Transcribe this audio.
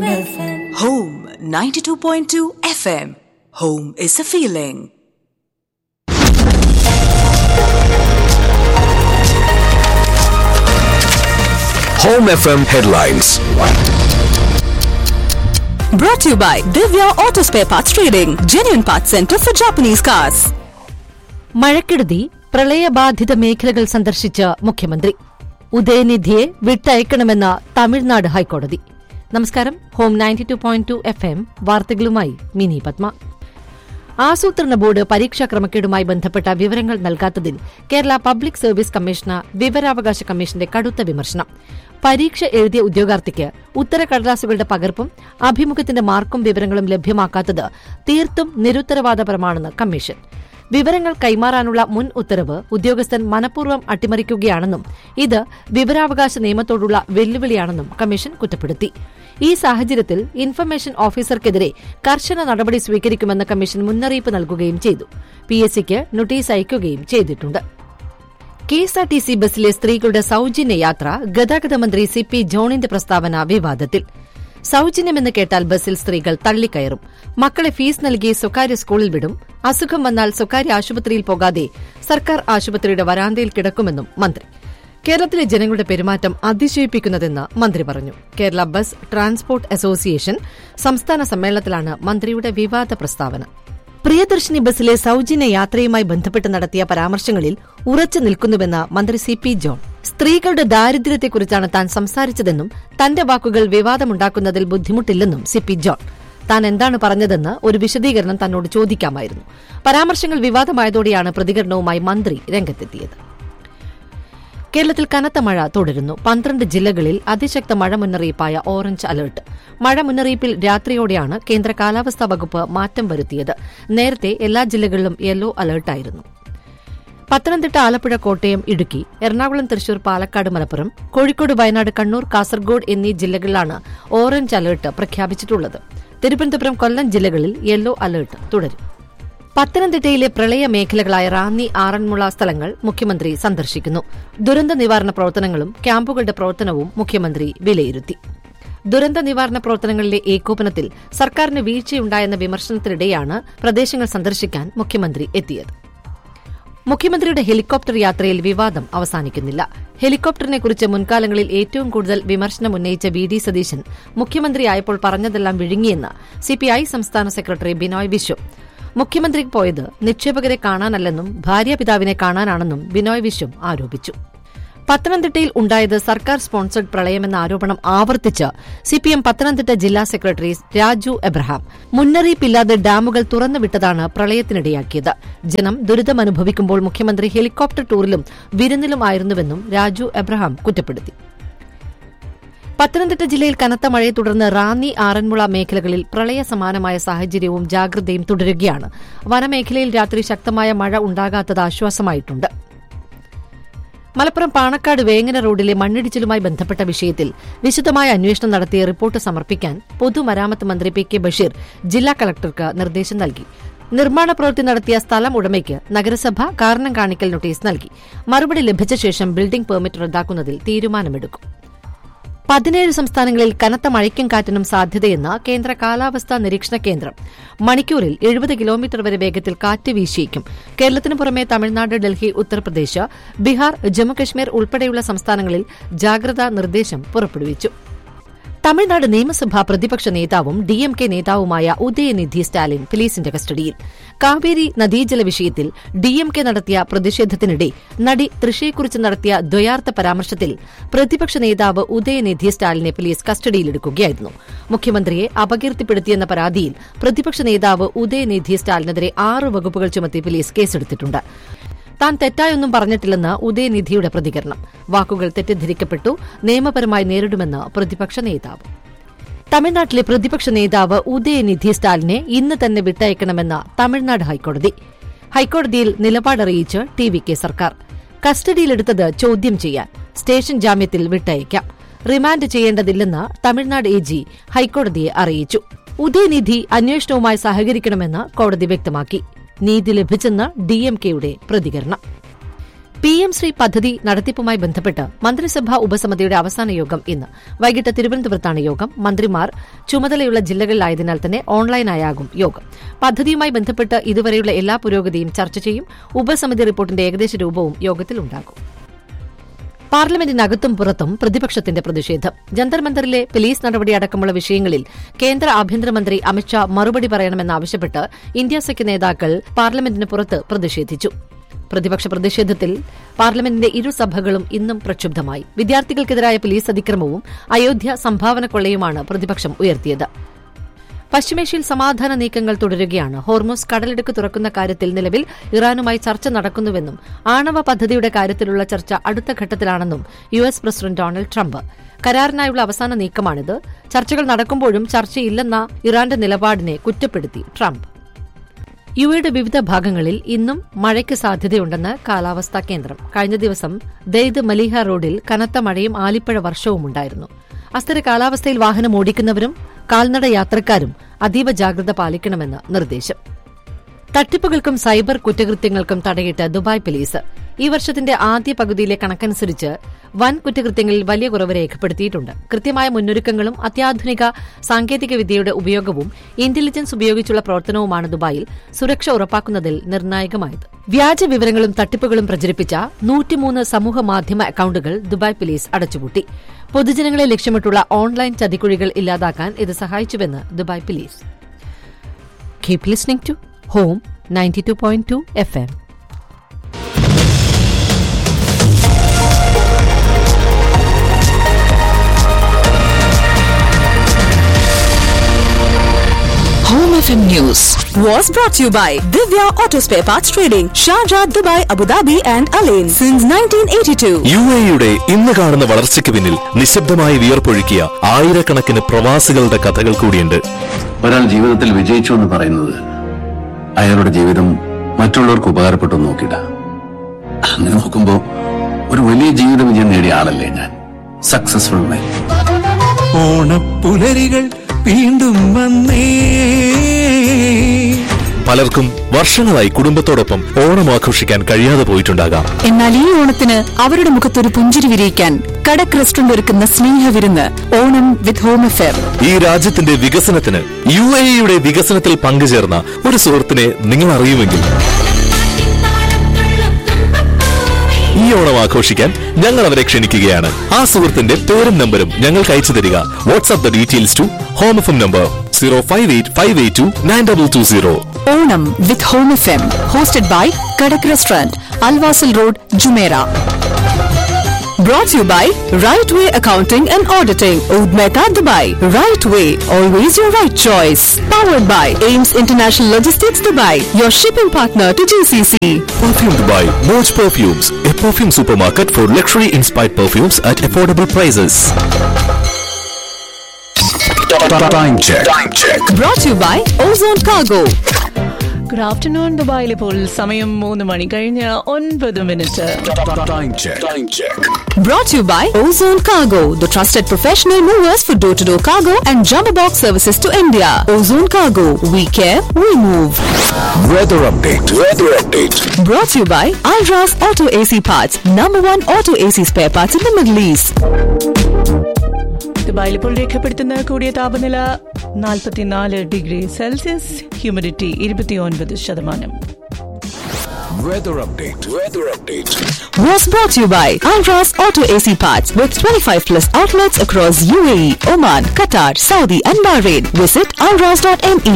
Home FM. Home 92.2 FM. Home is a feeling. Home FM headlines. Brought to you by Divya Auto Spare Parts Trading, genuine parts center for Japanese cars. മഴക്കെടുതി പ്രളയബാധിത മേഖലകൾ സന്ദർശിച്ച മുഖ്യമന്ത്രി ഉദയനിധിയെ വിട്ടയക്കണമെന്ന തമിഴ്നാട് ഹൈക്കോടതി നമസ്കാരം home ninety two point two F M വാർത്തകളുമായി മിനി പത്മ ആസൂത്രണ board പരീക്ഷാ ക്രമക്കേടുമായി ബന്ധപ്പെട്ട വിവരങ്ങൾ നൽകാത്തതിൽ കേരള പബ്ലിക് സർവീസ് കമ്മീഷന് വിവരാവകാശ കമ്മീഷന്റെ കടുത്ത വിമർശനം പരീക്ഷ എഴുതിയ ഉദ്യോഗാർത്ഥിക്ക് ഉത്തരക്കടലാസുകളുടെ പകർപ്പും അഭിമുഖത്തിന്റെ മാർക്കും വിവരങ്ങളും ലഭ്യമാക്കാത്തത് തീർത്തും നിരുത്തരവാദപരമാണെന്ന് കമ്മീഷൻ വിവരങ്ങൾ കൈമാറാനുള്ള മുൻ ഉത്തരവ് ഉദ്യോഗസ്ഥൻ മനഃപൂർവ്വം അട്ടിമറിക്കുകയാണെന്നും ഇത് വിവരാവകാശ നിയമത്തോടുള്ള വെല്ലുവിളിയാണെന്നും കമ്മീഷൻ കുറ്റപ്പെടുത്തി ഈ സാഹചര്യത്തിൽ ഇൻഫർമേഷൻ ഓഫീസർക്കെതിരെ കർശന നടപടി സ്വീകരിക്കുമെന്ന് കമ്മീഷൻ മുന്നറിയിപ്പ് നൽകുകയും ചെയ്തു പി എസ് സിക്ക് നോട്ടീസ് അയക്കുകയും ചെയ്തിട്ടുണ്ട് കെഎസ്ആർടിസി ബസ്സിലെ സ്ത്രീകളുടെ സൌജന്യ യാത്ര ഗതാഗത മന്ത്രി സി പി ജോണിന്റെ പ്രസ്താവന വിവാദത്തിൽ സൌജന്യമെന്ന് കേട്ടാൽ ബസ്സിൽ സ്ത്രീകൾ തള്ളിക്കയറും മക്കളെ ഫീസ് നൽകി സ്വകാര്യ സ്കൂളിൽ വിടും അസുഖം വന്നാൽ സ്വകാര്യ ആശുപത്രിയിൽ പോകാതെ സർക്കാർ ആശുപത്രിയുടെ വരാന്തയിൽ കിടക്കുമെന്നും മന്ത്രി കേരളത്തിലെ ജനങ്ങളുടെ പെരുമാറ്റം അതിശയിപ്പിക്കുന്നതെന്ന് മന്ത്രി പറഞ്ഞു കേരള ബസ് ട്രാൻസ്പോർട്ട് അസോസിയേഷൻ സംസ്ഥാന സമ്മേളനത്തിലാണ് മന്ത്രിയുടെ വിവാദ പ്രസ്താവന പ്രിയദർശിനി ബസ്സിലെ സൌജന്യ യാത്രയുമായി ബന്ധപ്പെട്ട് നടത്തിയ പരാമർശങ്ങളിൽ ഉറച്ചു നിൽക്കുന്നുവെന്ന് മന്ത്രി സി പി ജോൺ സ്ത്രീകളുടെ ദാരിദ്ര്യത്തെക്കുറിച്ചാണ് താൻ സംസാരിച്ചതെന്നും തന്റെ വാക്കുകൾ വിവാദമുണ്ടാക്കുന്നതിൽ ബുദ്ധിമുട്ടില്ലെന്നും സി പി ജോൺ താൻ എന്താണ് പറഞ്ഞതെന്ന് ഒരു വിശദീകരണം തന്നോട് ചോദിക്കാമായിരുന്നു പരാമർശങ്ങൾ വിവാദമായതോടെയാണ് പ്രതികരണവുമായി മന്ത്രി രംഗത്തെത്തിയത് കേരളത്തിൽ കനത്ത മഴ തുടരുന്നു പന്ത്രണ്ട് ജില്ലകളിൽ അതിശക്ത മഴ മുന്നറിയിപ്പായ ഓറഞ്ച് അലർട്ട് മഴ മുന്നറിയിപ്പിൽ രാത്രിയോടെയാണ് കേന്ദ്ര കാലാവസ്ഥാ വകുപ്പ് മാറ്റം വരുത്തിയത് നേരത്തെ എല്ലാ ജില്ലകളിലും യെല്ലോ അലർട്ടായിരുന്നു പത്തനംതിട്ട ആലപ്പുഴ കോട്ടയം ഇടുക്കി എറണാകുളം തൃശൂർ പാലക്കാട് മലപ്പുറം കോഴിക്കോട് വയനാട് കണ്ണൂർ കാസർഗോഡ് എന്നീ ജില്ലകളിലാണ് ഓറഞ്ച് അലർട്ട് പ്രഖ്യാപിച്ചിട്ടുള്ളത് തിരുവനന്തപുരം കൊല്ലം ജില്ലകളിൽ യെല്ലോ അലർട്ട് തുടരും പത്തനംതിട്ടയിലെ പ്രളയ മേഖലകളായ റാന്നി ആറന്മുള സ്ഥലങ്ങൾ മുഖ്യമന്ത്രി സന്ദർശിക്കുന്നു ദുരന്ത നിവാരണ പ്രവർത്തനങ്ങളും ക്യാമ്പുകളുടെ പ്രവർത്തനവും മുഖ്യമന്ത്രി വിലയിരുത്തി ദുരന്ത നിവാരണ പ്രവർത്തനങ്ങളിലെ ഏകോപനത്തിൽ സർക്കാരിന് വീഴ്ചയുണ്ടായെന്ന വിമർശനത്തിനിടെയാണ് പ്രദേശങ്ങൾ സന്ദർശിക്കാൻ മുഖ്യമന്ത്രി എത്തിയത് മുഖ്യമന്ത്രിയുടെ ഹെലികോപ്റ്റർ യാത്രയിൽ വിവാദം അവസാനിക്കുന്നില്ല ഹെലികോപ്റ്ററിനെക്കുറിച്ച് മുൻകാലങ്ങളിൽ ഏറ്റവും കൂടുതൽ വിമർശനം ഉന്നയിച്ച വി ഡി സതീശൻ മുഖ്യമന്ത്രിയായപ്പോൾ പറഞ്ഞതെല്ലാം വിഴുങ്ങിയെന്ന് സിപിഐ സംസ്ഥാന സെക്രട്ടറി ബിനോയ് വിശ്വം മുഖ്യമന്ത്രി പോയത് നിക്ഷേപകരെ കാണാനല്ലെന്നും ഭാര്യാപിതാവിനെ കാണാനാണെന്നും ബിനോയ് വിശ്വം ആരോപിച്ചു പത്തനംതിട്ടയിൽ ഉണ്ടായത് സർക്കാർ സ്പോൺസർഡ് പ്രളയമെന്ന ആരോപണം ആവർത്തിച്ച് സിപിഎം പത്തനംതിട്ട ജില്ലാ സെക്രട്ടറി രാജു എബ്രഹാം മുന്നറിയിപ്പില്ലാതെ ഡാമുകൾ തുറന്നുവിട്ടതാണ് പ്രളയത്തിനിടയാക്കിയത് ജനം ദുരിതമനുഭവിക്കുമ്പോൾ മുഖ്യമന്ത്രി ഹെലികോപ്റ്റർ ടൂറിലും വിരുന്നിലുമായിരുന്നുവെന്നും രാജു എബ്രഹാം കുറ്റപ്പെടുത്തി പത്തനംതിട്ട ജില്ലയിൽ കനത്ത മഴയെ തുടർന്ന് റാന്നി ആറന്മുള മേഖലകളിൽ പ്രളയ സമാനമായ സാഹചര്യവും ജാഗ്രതയും തുടരുകയാണ് വനമേഖലയിൽ രാത്രി ശക്തമായ മഴ ഉണ്ടാകാത്തത് ആശ്വാസമായിട്ടുണ്ട് മലപ്പുറം പാണക്കാട് വേങ്ങന റോഡിലെ മണ്ണിടിച്ചിലുമായി ബന്ധപ്പെട്ട വിഷയത്തിൽ വിശദമായ അന്വേഷണം നടത്തി റിപ്പോർട്ട് സമർപ്പിക്കാൻ പൊതുമരാമത്ത് മന്ത്രി പി കെ ബഷീർ ജില്ലാ കളക്ടർക്ക് നിർദ്ദേശം നൽകി നിർമ്മാണ പ്രവൃത്തി നടത്തിയ സ്ഥലം ഉടമയ്ക്ക് നഗരസഭ കാരണം കാണിക്കൽ നോട്ടീസ് നൽകി മറുപടി ലഭിച്ച ശേഷം ബിൽഡിംഗ് പെർമിറ്റ് റദ്ദാക്കുന്നതിൽ തീരുമാനമെടുക്കും പതിനേഴ് സംസ്ഥാനങ്ങളിൽ കനത്ത മഴയ്ക്കും കാറ്റിനും സാധ്യതയെന്ന് കേന്ദ്ര കാലാവസ്ഥാ നിരീക്ഷണ കേന്ദ്രം മണിക്കൂറിൽ എഴുപത് കിലോമീറ്റർ വരെ വേഗത്തിൽ കാറ്റ് വീശിയേക്കും കേരളത്തിനു പുറമെ തമിഴ്നാട് ഡൽഹി ഉത്തർപ്രദേശ് ബീഹാർ ജമ്മുകശ്മീർ ഉൾപ്പെടെയുള്ള സംസ്ഥാനങ്ങളിൽ ജാഗ്രതാ നിർദ്ദേശം പുറപ്പെടുവിച്ചു തമിഴ്നാട് നിയമസഭാ പ്രതിപക്ഷ നേതാവും ഡി എം കെ നേതാവുമായ ഉദയനിധി സ്റ്റാലിൻ പോലീസിന്റെ കസ്റ്റഡിയിൽ കാവേരി നദീജല വിഷയത്തിൽ ഡി എം കെ നടത്തിയ പ്രതിഷേധത്തിനിടെ നടി തൃഷയെക്കുറിച്ച് നടത്തിയ ദ്വയാർത്ഥ പരാമർശത്തിൽ പ്രതിപക്ഷ നേതാവ് ഉദയനിധി സ്റ്റാലിനെ പോലീസ് കസ്റ്റഡിയിലെടുക്കുകയായിരുന്നു മുഖ്യമന്ത്രിയെ അപകീർത്തിപ്പെടുത്തിയെന്ന പരാതിയിൽ പ്രതിപക്ഷ നേതാവ് ഉദയനിധി സ്റ്റാലിനെതിരെ ആറ് വകുപ്പുകൾ ചുമത്തി പോലീസ് കേസെടുത്തിട്ടുണ്ട് താൻ തെറ്റായൊന്നും പറഞ്ഞിട്ടില്ലെന്ന് ഉദയനിധിയുടെ പ്രതികരണം വാക്കുകൾ തെറ്റിദ്ധരിക്കപ്പെട്ടു നിയമപരമായി നേരിടുമെന്ന് പ്രതിപക്ഷ നേതാവ് തമിഴ്നാട്ടിലെ പ്രതിപക്ഷ നേതാവ് ഉദയനിധി സ്റ്റാലിനെ ഇന്ന് തന്നെ വിട്ടയക്കണമെന്ന് തമിഴ്നാട് ഹൈക്കോടതി ഹൈക്കോടതിയിൽ നിലപാടറിയിച്ച് ടി വി കെ സർക്കാർ കസ്റ്റഡിയിലെടുത്തത് ചോദ്യം ചെയ്യാൻ സ്റ്റേഷൻ ജാമ്യത്തിൽ വിട്ടയക്കാം റിമാൻഡ് ചെയ്യേണ്ടതില്ലെന്ന് തമിഴ്നാട് എ ജി ഹൈക്കോടതിയെ അറിയിച്ചു ഉദയനിധി അന്വേഷണവുമായി സഹകരിക്കണമെന്ന് കോടതി വ്യക്തമാക്കി നീതി ലഭിച്ചെന്ന് ഡിഎംകെയുടെ പ്രതികരണം പി എം ശ്രീ പദ്ധതി നടത്തിപ്പുമായി ബന്ധപ്പെട്ട് മന്ത്രിസഭാ ഉപസമിതിയുടെ അവസാന യോഗം ഇന്ന് വൈകിട്ട് തിരുവനന്തപുരത്താണ് യോഗം മന്ത്രിമാർ ചുമതലയുള്ള ജില്ലകളിലായതിനാൽ തന്നെ ഓൺലൈനായാകും യോഗം പദ്ധതിയുമായി ബന്ധപ്പെട്ട് ഇതുവരെയുള്ള എല്ലാ പുരോഗതിയും ചർച്ച ചെയ്യും ഉപസമിതി റിപ്പോർട്ടിന്റെ ഏകദേശ രൂപവും യോഗത്തിലുണ്ടാകും പാർലമെന്റിനകത്തും പുറത്തും പ്രതിപക്ഷത്തിന്റെ പ്രതിഷേധം ജന്തർ മന്ദറിലെ പോലീസ് നടപടി അടക്കമുള്ള വിഷയങ്ങളിൽ കേന്ദ്ര ആഭ്യന്തരമന്ത്രി അമിത്ഷാ മറുപടി പറയണമെന്നാവശ്യപ്പെട്ട് ഇന്ത്യ സഖ്യ നേതാക്കൾ പാർലമെന്റിന് പുറത്ത് പ്രതിഷേധിച്ചു പ്രതിപക്ഷ പ്രതിഷേധത്തിൽ പാർലമെന്റിന്റെ ഇരുസഭകളും ഇന്നും പ്രക്ഷുബ്ധമായി വിദ്യാർത്ഥികൾക്കെതിരായ പോലീസ് അതിക്രമവും അയോധ്യ സംഭാവന കൊള്ളയുമാണ് പ്രതിപക്ഷം ഉയർത്തിയത് പശ്ചിമേഷ്യയിൽ സമാധാന നീക്കങ്ങൾ തുടരുകയാണ് ഹോർമോസ് കടലിടുക്ക് തുറക്കുന്ന കാര്യത്തിൽ നിലവിൽ ഇറാനുമായി ചർച്ച നടക്കുന്നുവെന്നും ആണവ പദ്ധതിയുടെ കാര്യത്തിലുള്ള ചർച്ച അടുത്ത ഘട്ടത്തിലാണെന്നും U S president Donald Trump കരാറിനായുള്ള അവസാന നീക്കമാണിത് ചർച്ചകൾ നടക്കുമ്പോഴും ചർച്ചയില്ലെന്ന ഇറാന്റെ നിലപാടിനെ കുറ്റപ്പെടുത്തി ട്രംപ് യുഎയുടെ വിവിധ ഭാഗങ്ങളിൽ ഇന്നും മഴയ്ക്ക് സാധ്യതയുണ്ടെന്ന് കാലാവസ്ഥാ കേന്ദ്രം കഴിഞ്ഞ ദിവസം ദെയ്ദ് മലീഹ റോഡിൽ കനത്ത മഴയും ആലിപ്പഴ വർഷവും ഉണ്ടായിരുന്നു അസ്ഥിര കാലാവസ്ഥയിൽ വാഹനം ഓടിക്കുന്നവരും കാൽനട യാത്രക്കാരും അതീവ ജാഗ്രത പാലിക്കണമെന്ന് നിർദ്ദേശം തട്ടിപ്പുകൾക്കും സൈബർ കുറ്റകൃത്യങ്ങൾക്കും തടയിട്ട് ദുബായ് പോലീസ് ഈ വർഷത്തിന്റെ ആദ്യ പകുതിയിലെ കണക്കനുസരിച്ച് വൻ കുറ്റകൃത്യങ്ങളിൽ വലിയ കുറവ് രേഖപ്പെടുത്തിയിട്ടുണ്ട് കൃത്യമായ മുന്നൊരുക്കങ്ങളും അത്യാധുനിക സാങ്കേതിക വിദ്യയുടെ ഉപയോഗവും ഇന്റലിജൻസ് ഉപയോഗിച്ചുള്ള പ്രവർത്തനവുമാണ് ദുബായിൽ സുരക്ഷ ഉറപ്പാക്കുന്നതിൽ നിർണായകമായത് വ്യാജ വിവരങ്ങളും തട്ടിപ്പുകളും പ്രചരിപ്പിച്ച നൂറ്റിമൂന്ന് സമൂഹ മാധ്യമ അക്കൌണ്ടുകൾ ദുബായ് പോലീസ് അടച്ചുപൂട്ടി പൊതുജനങ്ങളെ ലക്ഷ്യമിട്ടുള്ള ഓൺലൈൻ ചതിക്കുഴികൾ ഇല്ലാതാക്കാൻ ഇത് സഹായിച്ചുവെന്ന് Dubai police keep listening to home ninety two point two F M Home FM News was brought to you by Divya Auto Spare Parts Trading, Sharjah, Dubai, Abu Dhabi, and Alain since 1982. U എയുടെ ഇന്ന് കാണുന്ന വളർച്ചയ്ക്ക് പിന്നിൽ നിശബ്ദമായി വിയർപ്പൊഴുക്കിയ ആയിരക്കണക്കിന് പ്രവാസികളുടെ കഥകൾ കൂടിയുണ്ട് ഒരാൾ ജീവിതത്തിൽ വിജയിച്ചു എന്ന് പറയുന്നത് അയാളുടെ ജീവിതം മറ്റുള്ളവർക്ക് ഉപകാരപ്പെട്ടു എന്ന് നോക്കിയിട്ട അങ്ങനെ നോക്കുമ്പോ ഒരു വലിയ ജീവിത വിജയം നേടിയ ആളല്ലേ ഞാൻ സക്സസ്ഫുൾ മാൻ ഓണപ്പുലരികൾ വീണ്ടും വന്നേ പലർക്കും വർഷങ്ങളായി കുടുംബത്തോടൊപ്പം ഓണം ആഘോഷിക്കാൻ കഴിയാതെ പോയിട്ടുണ്ടാകാം എന്നാൽ ഈ ഓണത്തിന് അവരുടെ മുഖത്തൊരു പുഞ്ചിരി വിരിയിക്കാൻ കടക് റെസ്റ്റോറന്റ് ഒരുക്കുന്ന സ്നേഹവിരുന്ന് ഓണം വിത്ത് ഹോം അഫെയർ ഈ രാജ്യത്തിന്റെ വികസനത്തിന് യു എയുടെ വികസനത്തിൽ പങ്കുചേർന്ന ഒരു സുഹൃത്തിനെ നിങ്ങൾ അറിയുമെങ്കിൽ ഈ ഓണം ആഘോഷിക്കാൻ ഞങ്ങൾ അവരെ ക്ഷണിക്കുകയാണ് ആ സുഹൃത്തിന്റെ പേരും നമ്പരും ഞങ്ങൾക്ക് അയച്ചു തരിക WhatsApp the details to Home F M number zero five eight five eight two nine double two zero Onam with Home F M hosted by Kadak restaurant Al Wasl road Jumeirah Brought to you by Right Way Accounting and Auditing, Oud Mehta, Dubai. Right Way, always your right choice. Powered by Ames International Logistics, Dubai, your shipping partner to GCC. Perfume Dubai, Moj Perfumes, a perfume supermarket for luxury inspired perfumes at affordable prices. Time check. Time check. Brought to you by Ozone Cargo. Good afternoon ദുബായിൽ ഇപ്പോൾ സമയം മൂന്ന് മണി കഴിഞ്ഞ് ഒൻപത് minute Time check. Time check. Brought to you by Ozone Cargo, the trusted professional movers for door to door cargo and jumbo box services to India. Ozone Cargo, we care, we move. Weather update. Weather update. Brought to you by Alras Auto AC Parts, number one auto AC spare parts in the Middle East. ദുബായിൽ ഇപ്പോൾ രേഖപ്പെടുത്തുന്ന കൂടിയ താപനില നാൽപ്പത്തിനാല് degree Celsius humidity ഇരുപത്തിയൊൻപത് ശതമാനം Weather update. Weather update. Was brought to you by Alras Auto AC Parts with 25 plus outlets across UAE, Oman, Qatar, Saudi, and Bahrain. Visit alras.me.